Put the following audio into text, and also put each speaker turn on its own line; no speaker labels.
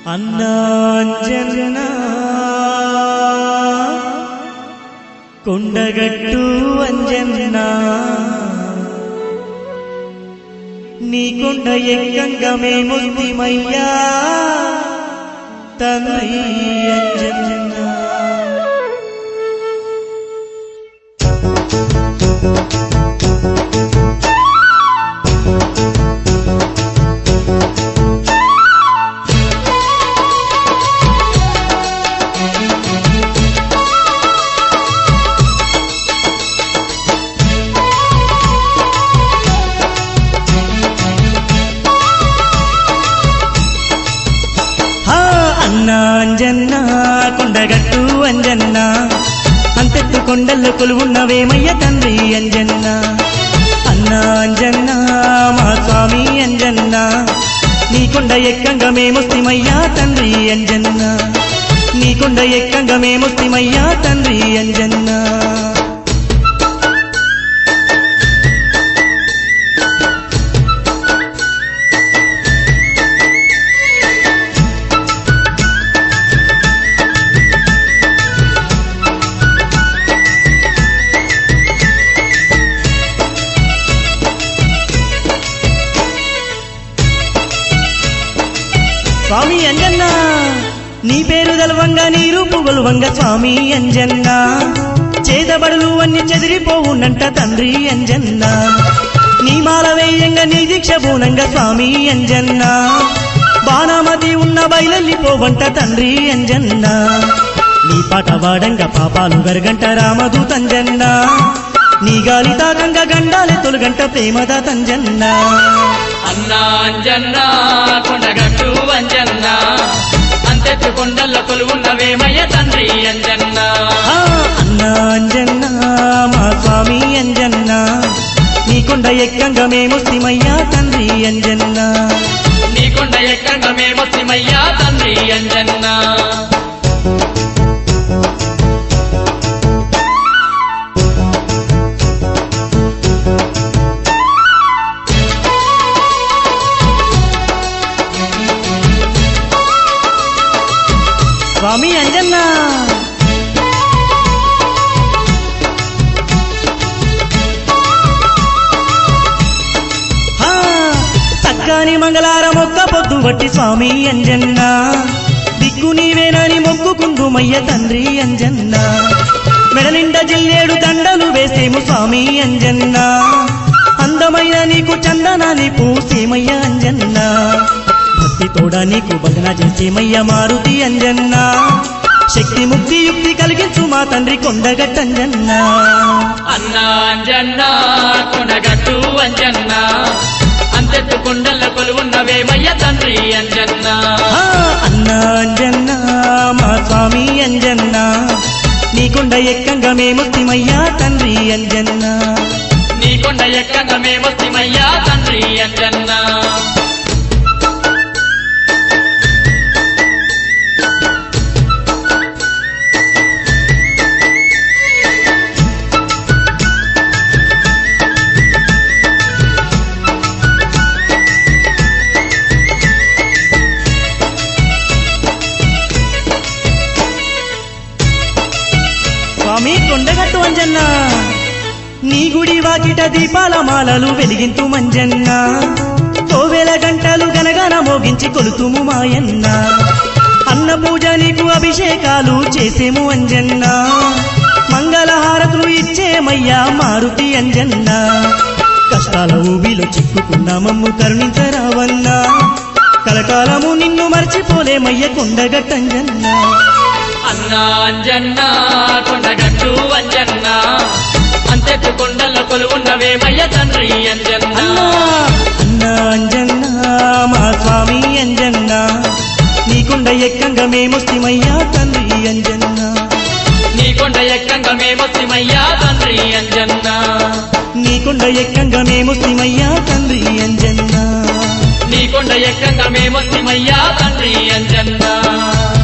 అన్నాంజనా కొండగట్టు అంజన్నా నీ కొండ ఎక్కంగా మేముందిమయ్యా తండ్రి అంజన్నా హా అన్నా అంజన్న కొండగట్టు అంజన్న అంతెత్తు కొండల్లో కొలువున్నవేమయ్య తండ్రి అంజన్న అన్నా అంజన్న మా స్వామి అంజన్న నీ కొండ ఎక్కంగా మేమొస్తిమయ్యా తండ్రి అంజన్న నీ కొండ ఎక్కంగా మేమొస్తిమయ్యా తండ్రి అంజన్న స్వామి అంజన్న నీ పేరు తెలవంగా నీ రూపు గొలువంగ స్వామి అంజన్న చేతబడులు అన్ని చెదిరిపోవునంట తండ్రి అంజన్న నీ మాల వేయంగా నీ దీక్ష పూనంగా స్వామి అంజన్న బాణామతి ఉన్న బయలెల్లిపోవంట తండ్రి అంజన్న నీ పాట వాడంగా పాపాలు గరగంట రామదూతంజన్న నీ గాలి తాకంగా గండాలే తొలగంట ప్రేమద తంజన్న
అన్నా అంజన్న కొండగట్టు అంజన్న అంతెత్తు కొండల్లో కొలువున్నవేమయ్య తండ్రి అంజన్న
ఆ అన్నా అంజన్న మా స్వామి అంజన్న నీ కొండ ఎక్కంగా మేమొస్తిమయ్యా తండ్రి అంజన్న
నీ కొండ ఎక్కంగా మేమొస్తిమయ్యా తండ్రి అంజన్న
స్వామి అంజన్న ఆ, చక్కని మంగళారం ఒక్క పొద్దు బట్టి స్వామి అంజన్న దిక్కు నీవేనని మొక్కుకుందుమయ్య తండ్రి అంజన్న మెడలిండ జిల్లేడు దండలు వేసేము స్వామి అంజన్న అందమైన నీకు చందనాన్ని పూసేమయ్య అంజన్న భక్తి తోడ నీకు భజన చేసేమయ్య మారుతి అంజన్న శక్తి ముక్తి యుక్తి కలిగించు మా తండ్రి కొండగట్టంజన్న
అన్నా అంజన్న కొండగట్టు అంజన్న అంతెత్తు కొండల్లో కొలువున్నవేమయ్య తండ్రి అంజన్న
ఆ, అన్నా అంజన్న మా స్వామి అంజన్న నీ కొండ ఎక్కంగా మేమొస్తిమయ్యా తండ్రి అంజన్న
నీ కొండ ఎక్కంగా మేమొస్తిమయ్యా తండ్రి అంజన్న
స్వామి కొండగట్టు అంజన్న నీ గుడి వాకిట దీపాల మాలలు వెలిగింతు మంజన్న కోవెల గంటలు గనగన మోగించి కొలుతుము మాయన్న అన్న పూజ నీకు అభిషేకాలు చేసేము అంజన్న మంగళహారతులు ఇచ్చేమయ్యా మారుతి అంజన్న కష్టాల ఊబిలో చిక్కుకున్న మమ్ము కరుణించరావన్నా కలకాలము నిన్ను మర్చిపోలేమయ్య కొండగట్టంజన్న
అన్నా అంజన్న కొండగట్టు అంజన్న అంతెత్తు కొండల్లో కొలువున్నవేమయ్య తండ్రి అంజన్న
అన్నా అన్నా అంజన్న మా స్వామి అంజన్న నీ కొండ ఎక్కంగా మేమొస్తిమయ్యా తండ్రి అంజన్న
నీ కొండ ఎక్కంగా మేమొస్తిమయ్యా తండ్రి అంజన్న
నీ కొండ ఎక్కంగా మేమొస్తిమయ్యా తండ్రి అంజన్న
నీ కొండ ఎక్కంగా మేమొస్తిమయ్యా తండ్రి అంజన్న